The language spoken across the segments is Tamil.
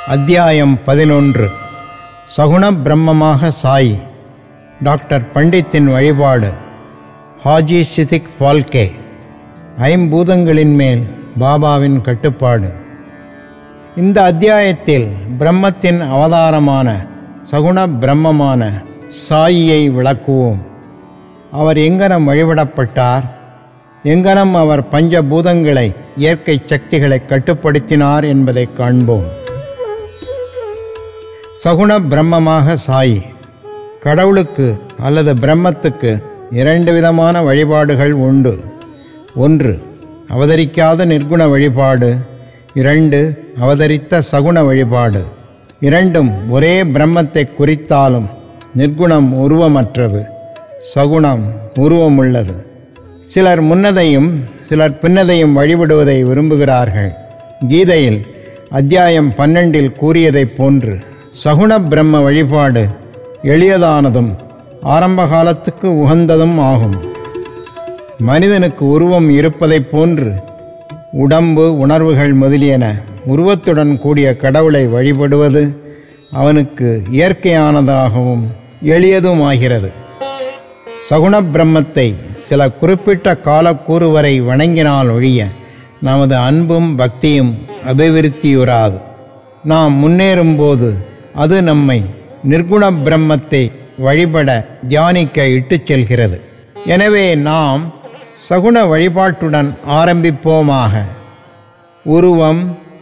அத்தியாயம் பதினொன்று சகுண பிரம்மமாக சாயி டாக்டர் பண்டித்தின் வழிபாடு ஹாஜி சிதிக் ஃபால்கே ஐம்பூதங்களின் மேல் பாபாவின் கட்டுப்பாடு இந்த அத்தியாயத்தில் பிரம்மத்தின் அவதாரமான சகுண பிரம்மமான சாயியை விளக்குவோம் அவர் எங்கனம் வழிபடப்பட்டார் எங்கனம் அவர் பஞ்சபூதங்களை இயற்கை சக்திகளை கட்டுப்படுத்தினார் என்பதை காண்போம் சகுண பிரம்மமாக சாயி கடவுளுக்கு அல்லது பிரம்மத்துக்கு இரண்டு விதமான வழிபாடுகள் உண்டு ஒன்று அவதரிக்காத நிர்குண வழிபாடு இரண்டு அவதரித்த சகுண வழிபாடு இரண்டும் ஒரே பிரம்மத்தை குறித்தாலும் நிர்குணம் உருவமற்றது சகுணம் உருவமுள்ளது சிலர் முன்னதையும் சிலர் பின்னதையும் வழிபடுவதை விரும்புகிறார்கள் கீதையில் அத்தியாயம் பன்னெண்டில் கூறியதைப் போன்று சகுண பிரம்ம வழிபாடு எளியதானதும் ஆரம்ப காலத்துக்கு உகந்ததும் ஆகும் மனிதனுக்கு உருவம் இருப்பதைப் போன்று உடம்பு உணர்வுகள் முதலியன உருவத்துடன் கூடிய கடவுளை வழிபடுவது அவனுக்கு இயற்கையானதாகவும் எளியதுமாகிறது சகுண பிரம்மத்தை சில குறிப்பிட்ட காலக்கூறு வரை வணங்கினால் ஒழிய நமது அன்பும் பக்தியும் அபிவிருத்தியுறாது நாம் முன்னேறும்போது அது நம்மை நிர்குண பிரம்மத்தை வழிபட தியானிக்க இட்டுச் செல்கிறது எனவே நாம் சகுண வழிபாட்டுடன் ஆரம்பிப்போமாக உருவம்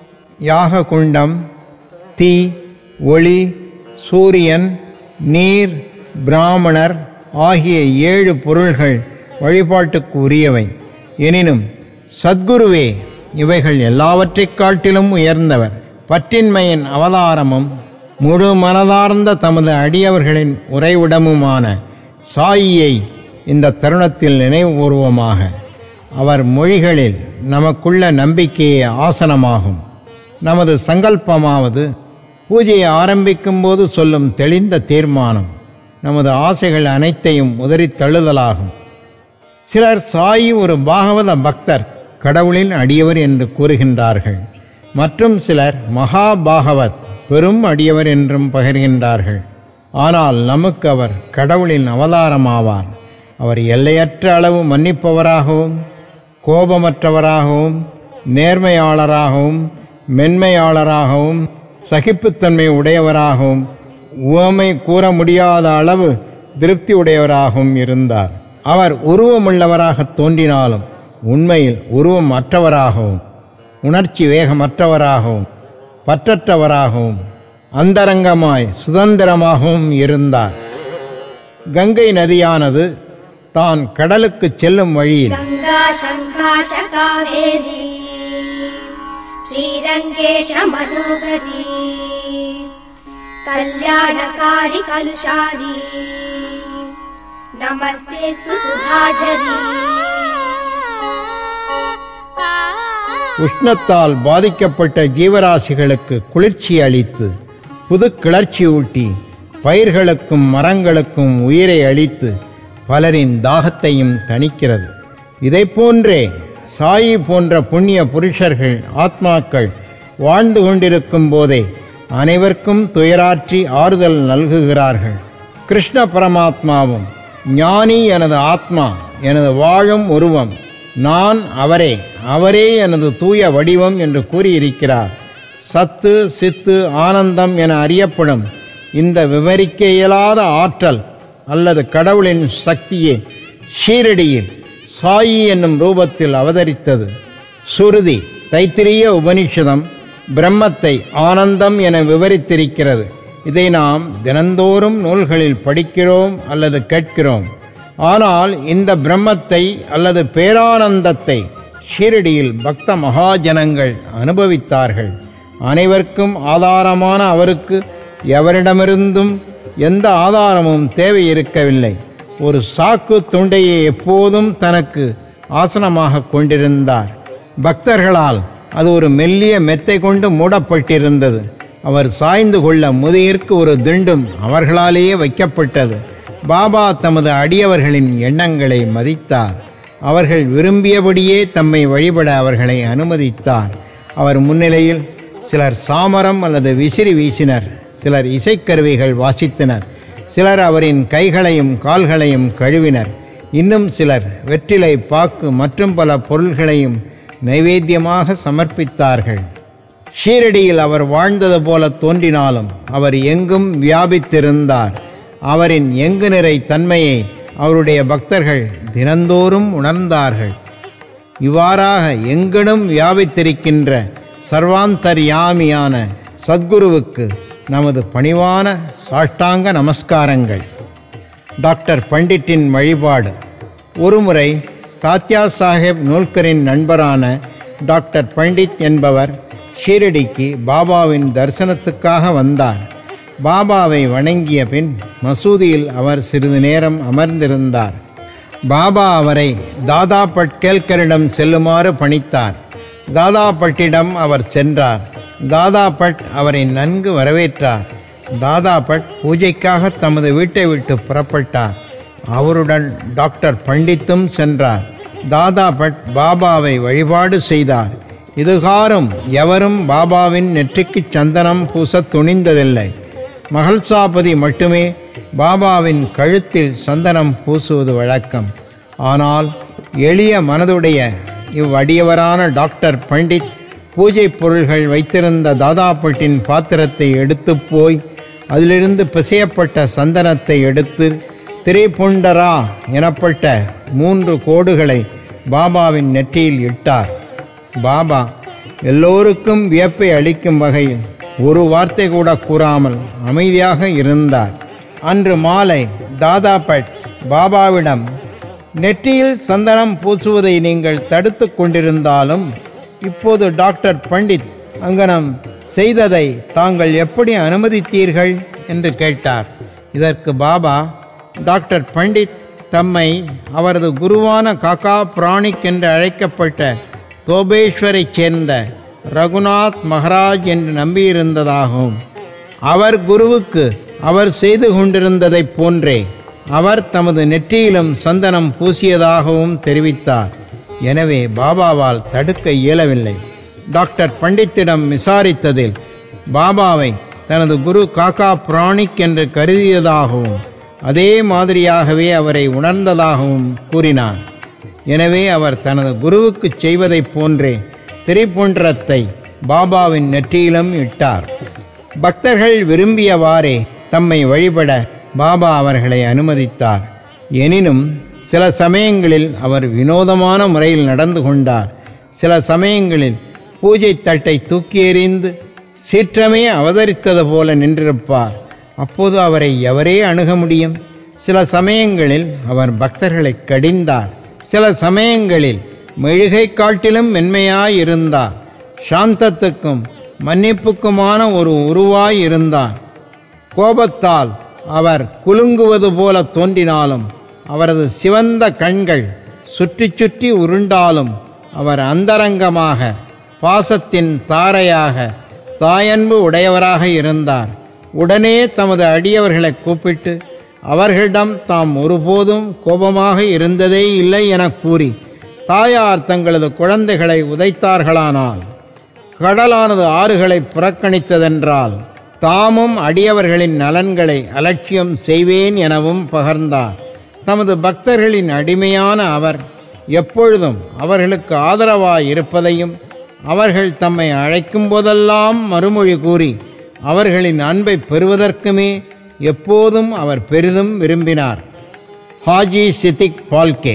யாக குண்டம் தீ ஒளி சூரியன் நீர் பிராமணர் ஆகிய ஏழு பொருள்கள் வழிபாட்டுக்கு உரியவை எனினும் சத்குருவே இவைகள் எல்லாவற்றைக் காட்டிலும் உயர்ந்தவர் பற்றின்மையின் அவதாரமும் முழு மனதார்ந்த தமது அடியவர்களின் உறைவிடமுமான சாயியை இந்த தருணத்தில் நினைவுகூர்வமாக அவர் மொழிகளில் நமக்குள்ள நம்பிக்கையே ஆசனமாகும் நமது சங்கல்பமாவது பூஜையை ஆரம்பிக்கும் போது சொல்லும் தெளிந்த தீர்மானம் நமது ஆசைகள் அனைத்தையும் உதறித் தள்ளுதலாகும் சிலர் சாயி ஒரு பாகவத பக்தர் கடவுளின் அடியவர் என்று கூறுகின்றார்கள் மற்றும் சிலர் மகா பாகவத் பெரும் அடியவர் என்றும் பகிர்கின்றார்கள் ஆனால் நமக்கு அவர் கடவுளின் அவதாரமாவார் அவர் எல்லையற்ற அளவு மன்னிப்பவராகவும் கோபமற்றவராகவும் நேர்மையாளராகவும் மென்மையாளராகவும் சகிப்புத்தன்மை உடையவராகவும் உவமை கூற முடியாத அளவு திருப்தி உடையவராகவும் இருந்தார் அவர் உருவமுள்ளவராக தோன்றினாலும் உண்மையில் உருவம் அற்றவராகவும் உணர்ச்சி வேகமற்றவராகவும் பற்றற்றவராகவும் அந்தரங்கமாய் சுதந்திரமாகவும் இருந்தார் கங்கை நதியானது தான் கடலுக்கு செல்லும் வழியில் गङ्गा शङ्का च कावेरी श्रीरङ्गेश मनोहरी कल्याणकारि कलुषारी नमस्तेऽस्तु सुधाझरी உஷ்ணத்தால் பாதிக்கப்பட்ட ஜீவராசிகளுக்கு குளிர்ச்சி அளித்து புது கிளர்ச்சி ஊட்டி பயிர்களுக்கும் மரங்களுக்கும் உயிரை அளித்து பலரின் தாகத்தையும் தணிக்கிறது இதைப் போன்றே சாயி போன்ற புண்ணிய புருஷர்கள் ஆத்மாக்கள் வாழ்ந்து கொண்டிருக்கும் போதே அனைவருக்கும் துயராற்றி ஆறுதல் நல்குகிறார்கள் கிருஷ்ண பரமாத்மாவும் ஞானி எனது ஆத்மா எனது வாழும் உருவம் நான் அவரே அவரே எனது தூய வடிவம் என்று கூறியிருக்கிறார் சத்து சித்து ஆனந்தம் என அறியப்படும் இந்த விவரிக்க இயலாத ஆற்றல் அல்லது கடவுளின் சக்தியே ஷீரடியில் சாயி என்னும் ரூபத்தில் அவதரித்தது சுருதி தைத்திரிய உபனிஷதம் பிரம்மத்தை ஆனந்தம் என விவரித்திருக்கிறது இதை நாம் தினந்தோறும் நூல்களில் படிக்கிறோம் அல்லது கேட்கிறோம் ஆனால் இந்த பிரம்மத்தை அல்லது பேரானந்தத்தை ஷீரடியில் பக்த மகாஜனங்கள் அனுபவித்தார்கள் அனைவருக்கும் ஆதாரமான அவருக்கு எவரிடமிருந்தும் எந்த ஆதாரமும் தேவை இருக்கவில்லை ஒரு சாக்கு துண்டையை எப்போதும் தனக்கு ஆசனமாக கொண்டிருந்தார் பக்தர்களால் அது ஒரு மெல்லிய மெத்தை கொண்டு மூடப்பட்டிருந்தது அவர் சாய்ந்து கொள்ள முதியிற்கு ஒரு திண்டும் அவர்களாலேயே வைக்கப்பட்டது பாபா தமது அடியவர்களின் எண்ணங்களை மதித்தார் அவர்கள் விரும்பியபடியே தம்மை வழிபட அவர்களை அனுமதித்தார் அவர் முன்னிலையில் சிலர் சாமரம் அல்லது விசிறி வீசினர் சிலர் இசைக்கருவிகள் வாசித்தனர் சிலர் அவரின் கைகளையும் கால்களையும் கழுவினர் இன்னும் சிலர் வெற்றிலை பாக்கு மற்றும் பல பொருள்களையும் நைவேத்தியமாக சமர்ப்பித்தார்கள் ஷீரடியில் அவர் வாழ்ந்தது போல தோன்றினாலும் அவர் எங்கும் வியாபித்திருந்தார் அவரின் எங்கு நிறை தன்மையை அவருடைய பக்தர்கள் தினந்தோறும் உணர்ந்தார்கள் இவ்வாறாக எங்கனும் வியாபித்திருக்கின்ற சர்வாந்தர்யாமியான சத்குருவுக்கு நமது பணிவான சாஷ்டாங்க நமஸ்காரங்கள் டாக்டர் பண்டிட்டின் வழிபாடு ஒருமுறை தாத்யா சாஹேப் நூல்கரின் நண்பரான டாக்டர் பண்டிட் என்பவர் ஷீரடிக்கு பாபாவின் தரிசனத்துக்காக வந்தார் பாபாவை வணங்கிய பின் மசூதியில் அவர் சிறிது நேரம் அமர்ந்திருந்தார் பாபா அவரை தாதா பட்கேல்கரிடம் செல்லுமாறு பணித்தார் தாதா பட்டிடம் அவர் சென்றார் தாதா பட் அவரை நன்கு வரவேற்றார் தாதா பட் பூஜைக்காக தமது வீட்டை விட்டு புறப்பட்டார் அவருடன் டாக்டர் பண்டித்தும் சென்றார் தாதா பட் பாபாவை வழிபாடு செய்தார் இதுகாரும் எவரும் பாபாவின் நெற்றிக்கு சந்தனம் பூச துணிந்ததில்லை மகள்சாபதி மட்டுமே பாபாவின் கழுத்தில் சந்தனம் பூசுவது வழக்கம் ஆனால் எளிய மனதுடைய இவ்வடியவரான டாக்டர் பண்டித் பூஜை பொருள்கள் வைத்திருந்த தாதாப்பட்டின் பாத்திரத்தை எடுத்து போய் அதிலிருந்து பிசையப்பட்ட சந்தனத்தை எடுத்து திரிபுண்டரா எனப்பட்ட மூன்று கோடுகளை பாபாவின் நெற்றியில் இட்டார் பாபா எல்லோருக்கும் வியப்பை அளிக்கும் வகையில் ஒரு வார்த்தை கூட கூறாமல் அமைதியாக இருந்தார் அன்று மாலை தாதா பட் பாபாவிடம் நெற்றியில் சந்தனம் பூசுவதை நீங்கள் தடுத்து கொண்டிருந்தாலும் இப்போது டாக்டர் பண்டித் அங்கனம் செய்ததை தாங்கள் எப்படி அனுமதித்தீர்கள் என்று கேட்டார் இதற்கு பாபா டாக்டர் பண்டித் தம்மை அவரது குருவான காக்கா பிராணிக் என்று அழைக்கப்பட்ட தோபேஸ்வரைச் சேர்ந்த ரகுநாத் மகராஜ் என்று நம்பியிருந்ததாகவும் அவர் குருவுக்கு அவர் செய்து கொண்டிருந்ததைப் போன்றே அவர் தமது நெற்றியிலும் சந்தனம் பூசியதாகவும் தெரிவித்தார் எனவே பாபாவால் தடுக்க இயலவில்லை டாக்டர் பண்டித்திடம் விசாரித்ததில் பாபாவை தனது குரு காக்கா பிராணிக் என்று கருதியதாகவும் அதே மாதிரியாகவே அவரை உணர்ந்ததாகவும் கூறினார் எனவே அவர் தனது குருவுக்குச் செய்வதைப் போன்றே திரிபுன்றத்தை பாபாவின் நெற்றியிலும் இட்டார் பக்தர்கள் விரும்பியவாறே தம்மை வழிபட பாபா அவர்களை அனுமதித்தார் எனினும் சில சமயங்களில் அவர் வினோதமான முறையில் நடந்து கொண்டார் சில சமயங்களில் பூஜை தட்டை தூக்கி எறிந்து சீற்றமே அவதரித்தது போல நின்றிருப்பார் அப்போது அவரை எவரே அணுக முடியும் சில சமயங்களில் அவர் பக்தர்களை கடிந்தார் சில சமயங்களில் மெழுகை காட்டிலும் மென்மையாயிருந்தார் சாந்தத்துக்கும் மன்னிப்புக்குமான ஒரு உருவாய் இருந்தார் கோபத்தால் அவர் குலுங்குவது போல தோன்றினாலும் அவரது சிவந்த கண்கள் சுற்றி சுற்றி உருண்டாலும் அவர் அந்தரங்கமாக பாசத்தின் தாரையாக தாயன்பு உடையவராக இருந்தார் உடனே தமது அடியவர்களை கூப்பிட்டு அவர்களிடம் தாம் ஒருபோதும் கோபமாக இருந்ததே இல்லை எனக் கூறி தாயார் தங்களது குழந்தைகளை உதைத்தார்களானால் கடலானது ஆறுகளை புறக்கணித்ததென்றால் தாமும் அடியவர்களின் நலன்களை அலட்சியம் செய்வேன் எனவும் பகர்ந்தார் தமது பக்தர்களின் அடிமையான அவர் எப்பொழுதும் அவர்களுக்கு ஆதரவாய் இருப்பதையும் அவர்கள் தம்மை அழைக்கும் போதெல்லாம் மறுமொழி கூறி அவர்களின் அன்பை பெறுவதற்குமே எப்போதும் அவர் பெரிதும் விரும்பினார் ஹாஜி சித்திக் பால்கே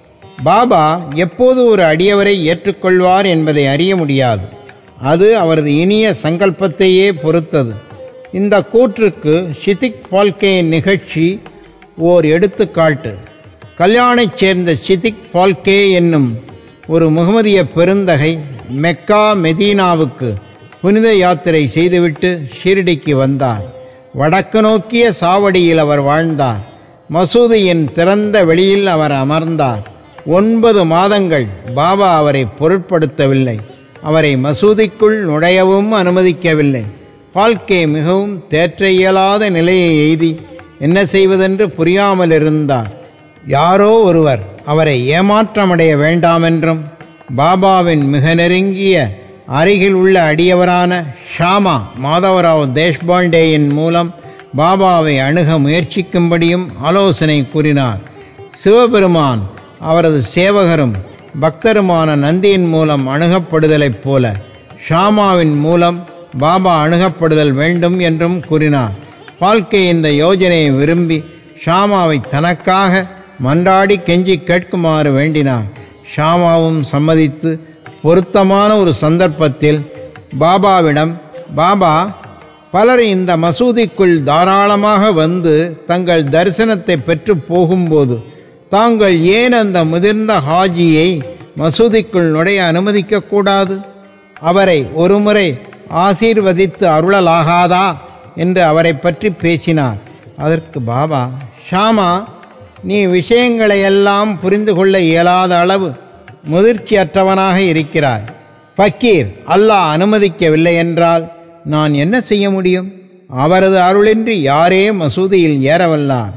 பாபா எப்போது ஒரு அடியவரை ஏற்றுக்கொள்வார் என்பதை அறிய முடியாது அது அவரது இனிய சங்கல்பத்தையே பொறுத்தது இந்த கூற்றுக்கு ஷிதிக் பால்கேயின் நிகழ்ச்சி ஓர் எடுத்துக்காட்டு கல்யாணைச் சேர்ந்த ஷிதிக் பால்கே என்னும் ஒரு முகமதிய பெருந்தகை மெக்கா மெதீனாவுக்கு புனித யாத்திரை செய்துவிட்டு ஷீரடிக்கு வந்தார் வடக்கு நோக்கிய சாவடியில் அவர் வாழ்ந்தார் மசூதியின் திறந்த வெளியில் அவர் அமர்ந்தார் ஒன்பது மாதங்கள் பாபா அவரை பொருட்படுத்தவில்லை அவரை மசூதிக்குள் நுழையவும் அனுமதிக்கவில்லை பால்கே மிகவும் தேற்ற இயலாத நிலையை எய்தி என்ன செய்வதென்று புரியாமல் இருந்தார் யாரோ ஒருவர் அவரை ஏமாற்றமடைய வேண்டாமென்றும் பாபாவின் மிக நெருங்கிய அருகில் உள்ள அடியவரான ஷாமா மாதவராவ் தேஷ்பாண்டேயின் மூலம் பாபாவை அணுக முயற்சிக்கும்படியும் ஆலோசனை கூறினார் சிவபெருமான் அவரது சேவகரும் பக்தருமான நந்தியின் மூலம் அணுகப்படுதலைப் போல ஷாமாவின் மூலம் பாபா அணுகப்படுதல் வேண்டும் என்றும் கூறினார் பால்கே இந்த யோஜனையை விரும்பி ஷாமாவை தனக்காக மன்றாடி கெஞ்சி கேட்குமாறு வேண்டினார் ஷாமாவும் சம்மதித்து பொருத்தமான ஒரு சந்தர்ப்பத்தில் பாபாவிடம் பாபா பலர் இந்த மசூதிக்குள் தாராளமாக வந்து தங்கள் தரிசனத்தை பெற்று போகும்போது தாங்கள் ஏன் அந்த முதிர்ந்த ஹாஜியை மசூதிக்குள் நுழைய அனுமதிக்கக்கூடாது அவரை ஒருமுறை ஆசீர்வதித்து அருளலாகாதா என்று அவரை பற்றி பேசினார் அதற்கு பாபா ஷாமா நீ விஷயங்களையெல்லாம் புரிந்து கொள்ள இயலாத அளவு முதிர்ச்சியற்றவனாக இருக்கிறாய் பக்கீர் அல்லாஹ் அனுமதிக்கவில்லை என்றால் நான் என்ன செய்ய முடியும் அவரது அருளின்றி யாரே மசூதியில் ஏறவல்லார்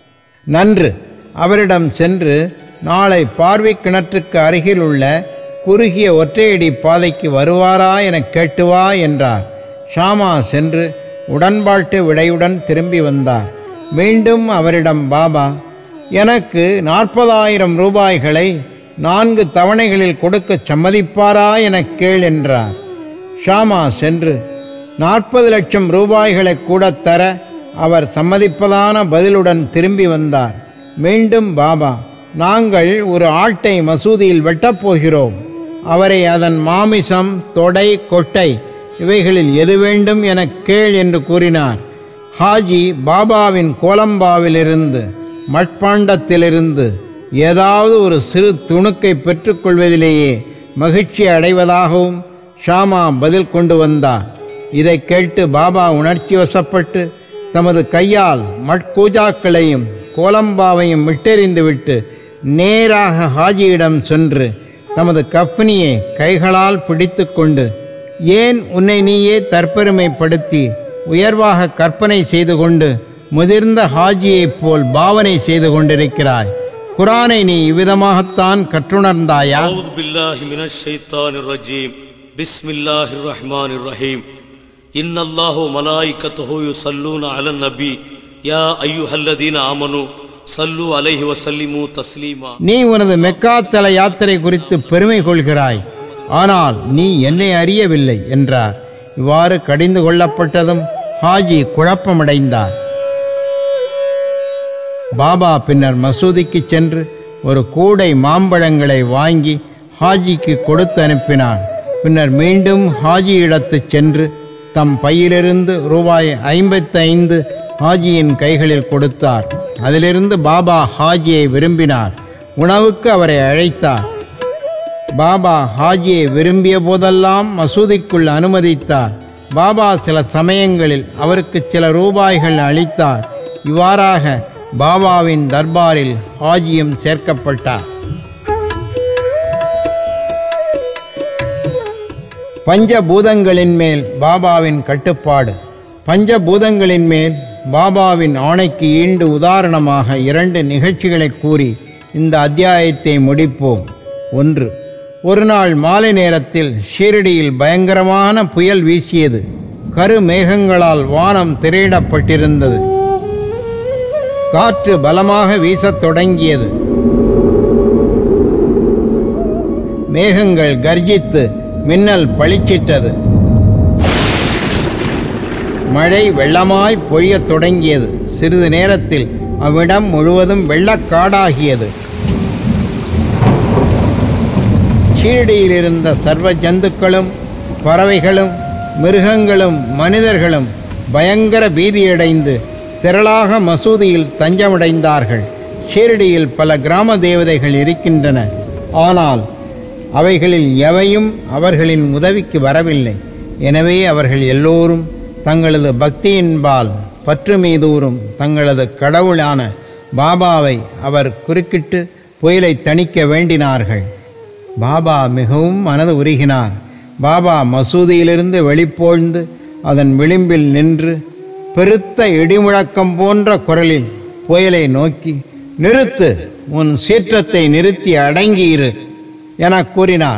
நன்று அவரிடம் சென்று நாளை பார்வை கிணற்றுக்கு அருகில் உள்ள குறுகிய ஒற்றையடி பாதைக்கு வருவாரா எனக் கேட்டு வா என்றார் ஷாமா சென்று உடன்பாட்டு விடையுடன் திரும்பி வந்தார் மீண்டும் அவரிடம் பாபா எனக்கு நாற்பதாயிரம் ரூபாய்களை நான்கு தவணைகளில் கொடுக்க சம்மதிப்பாரா எனக் கேள் என்றார் ஷாமா சென்று நாற்பது லட்சம் ரூபாய்களை கூட தர அவர் சம்மதிப்பதான பதிலுடன் திரும்பி வந்தார் மீண்டும் பாபா நாங்கள் ஒரு ஆட்டை மசூதியில் வெட்டப் போகிறோம் அவரை அதன் மாமிசம் தொடை கொட்டை இவைகளில் எது வேண்டும் எனக் கேள் என்று கூறினார் ஹாஜி பாபாவின் கோலம்பாவிலிருந்து மட்பாண்டத்திலிருந்து ஏதாவது ஒரு சிறு துணுக்கை பெற்றுக்கொள்வதிலேயே மகிழ்ச்சி அடைவதாகவும் ஷாமா பதில் கொண்டு வந்தார் இதை கேட்டு பாபா உணர்ச்சி வசப்பட்டு தமது கையால் மட்கூஜாக்களையும் கோலம்பாவையும் விட்டெறிந்துவிட்டு நேராக ஹாஜியிடம் சென்று தமது கஃனியை கைகளால் பிடித்து கொண்டு ஏன் உன்னை நீயே தற்பெருமைப்படுத்தி உயர்வாக கற்பனை செய்து கொண்டு முதிர்ந்த ஹாஜியைப் போல் பாவனை செய்து கொண்டிருக்கிறாய் குரானை நீ இவ்விதமாகத்தான் கற்றுணர்ந்தாயா أعوذ بالله من الشيطان الرجيم بسم الله الرحمن الرحيم إن الله وملائكته يصلون على النبي يا أيها الذين آمنوا صلوا عليه وسلموا تسليما நீ உனது மெக்காத்தல யாத்திரை குறித்து பெருமை கொள்கிறாய் ஆனால் நீ என்னை அறியவில்லை என்றார் இவ்வாறு கடிந்து கொள்ளப்பட்டதும் ஹாஜி குழப்பமடைந்தார் பாபா பின்னர் மசூதிக்கு சென்று ஒரு கூடை மாம்பழங்களை வாங்கி ஹாஜிக்கு கொடுத்து அனுப்பினார் பின்னர் மீண்டும் ஹாஜியிடத்து சென்று தம் பையிலிருந்து ரூபாய் ஐம்பத்தைந்து ஹாஜியின் கைகளில் கொடுத்தார் அதிலிருந்து பாபா ஹாஜியை விரும்பினார் உணவுக்கு அவரை அழைத்தார் பாபா ஹாஜியை விரும்பிய போதெல்லாம் மசூதிக்குள் அனுமதித்தார் பாபா சில சமயங்களில் அவருக்கு சில ரூபாய்கள் அளித்தார் இவ்வாறாக பாபாவின் தர்பாரில் ஹாஜியும் சேர்க்கப்பட்டார் பஞ்சபூதங்களின் மேல் பாபாவின் கட்டுப்பாடு பஞ்சபூதங்களின் மேல் பாபாவின் ஆணைக்கு ஈண்டு உதாரணமாக இரண்டு நிகழ்ச்சிகளை கூறி இந்த அத்தியாயத்தை முடிப்போம் ஒன்று ஒரு நாள் மாலை நேரத்தில் ஷீரடியில் பயங்கரமான புயல் வீசியது கரு மேகங்களால் வானம் திரையிடப்பட்டிருந்தது காற்று பலமாக வீசத் தொடங்கியது மேகங்கள் கர்ஜித்து மின்னல் பளிச்சிட்டது மழை வெள்ளமாய் பொழியத் தொடங்கியது சிறிது நேரத்தில் அவ்விடம் முழுவதும் வெள்ளக்காடாகியது ஷீரடியில் இருந்த சர்வ ஜந்துக்களும் பறவைகளும் மிருகங்களும் மனிதர்களும் பயங்கர பீதியடைந்து திரளாக மசூதியில் தஞ்சமடைந்தார்கள் ஷீரடியில் பல கிராம தேவதைகள் இருக்கின்றன ஆனால் அவைகளில் எவையும் அவர்களின் உதவிக்கு வரவில்லை எனவே அவர்கள் எல்லோரும் தங்களது பக்தியின்பால் பற்று மீதூறும் தங்களது கடவுளான பாபாவை அவர் குறுக்கிட்டு புயலை தணிக்க வேண்டினார்கள் பாபா மிகவும் மனது உருகினார் பாபா மசூதியிலிருந்து வெளிப்போழ்ந்து அதன் விளிம்பில் நின்று பெருத்த இடிமுழக்கம் போன்ற குரலில் புயலை நோக்கி நிறுத்து உன் சீற்றத்தை நிறுத்தி அடங்கியிரு என கூறினார்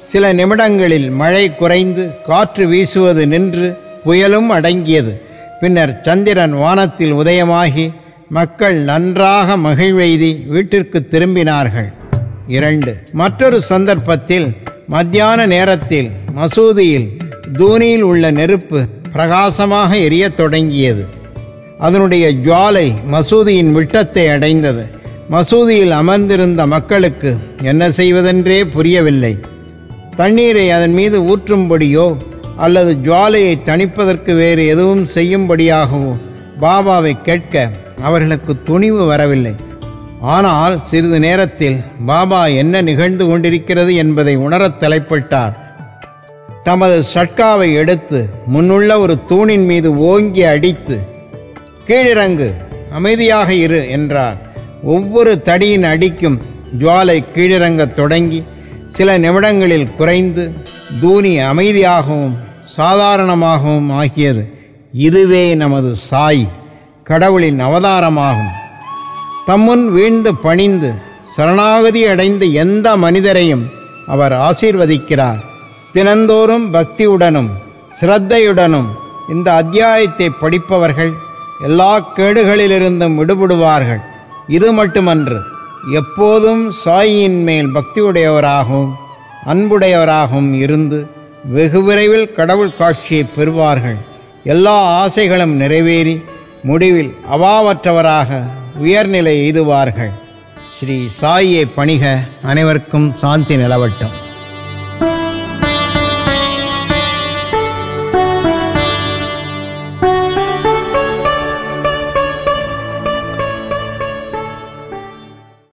சில நிமிடங்களில் மழை குறைந்து காற்று வீசுவது நின்று புயலும் அடங்கியது பின்னர் சந்திரன் வானத்தில் உதயமாகி மக்கள் நன்றாக மகிழ்வெய்தி வீட்டிற்கு திரும்பினார்கள் இரண்டு மற்றொரு சந்தர்ப்பத்தில் மத்தியான நேரத்தில் மசூதியில் தூணியில் உள்ள நெருப்பு பிரகாசமாக எரியத் தொடங்கியது அதனுடைய ஜுவாலை மசூதியின் விட்டத்தை அடைந்தது மசூதியில் அமர்ந்திருந்த மக்களுக்கு என்ன செய்வதென்றே புரியவில்லை தண்ணீரை அதன் மீது ஊற்றும்படியோ அல்லது ஜுவாலையை தணிப்பதற்கு வேறு எதுவும் செய்யும்படியாகவோ பாபாவை கேட்க அவர்களுக்கு துணிவு வரவில்லை ஆனால் சிறிது நேரத்தில் பாபா என்ன நிகழ்ந்து கொண்டிருக்கிறது என்பதை உணரத் தலைப்பட்டார் தமது சட்காவை எடுத்து முன்னுள்ள ஒரு தூணின் மீது ஓங்கி அடித்து கீழிறங்கு அமைதியாக இரு என்றார் ஒவ்வொரு தடியின் அடிக்கும் ஜுவாலை கீழிறங்கத் தொடங்கி சில நிமிடங்களில் குறைந்து தூணி அமைதியாகவும் சாதாரணமாகவும் ஆகியது இதுவே நமது சாய் கடவுளின் அவதாரமாகும் தம்முன் வீழ்ந்து பணிந்து சரணாகதி அடைந்த எந்த மனிதரையும் அவர் ஆசீர்வதிக்கிறார் தினந்தோறும் பக்தியுடனும் சிரத்தையுடனும் இந்த அத்தியாயத்தை படிப்பவர்கள் எல்லா கேடுகளிலிருந்தும் விடுபடுவார்கள் இது மட்டுமன்று எப்போதும் சாயின் மேல் பக்தியுடையவராகவும் அன்புடையவராகவும் இருந்து வெகு விரைவில் கடவுள் காட்சியை பெறுவார்கள் எல்லா ஆசைகளும் நிறைவேறி முடிவில் அவாவற்றவராக உயர்நிலை எய்துவார்கள் ஸ்ரீ சாயியை பணிக அனைவருக்கும் சாந்தி நிலவட்டும்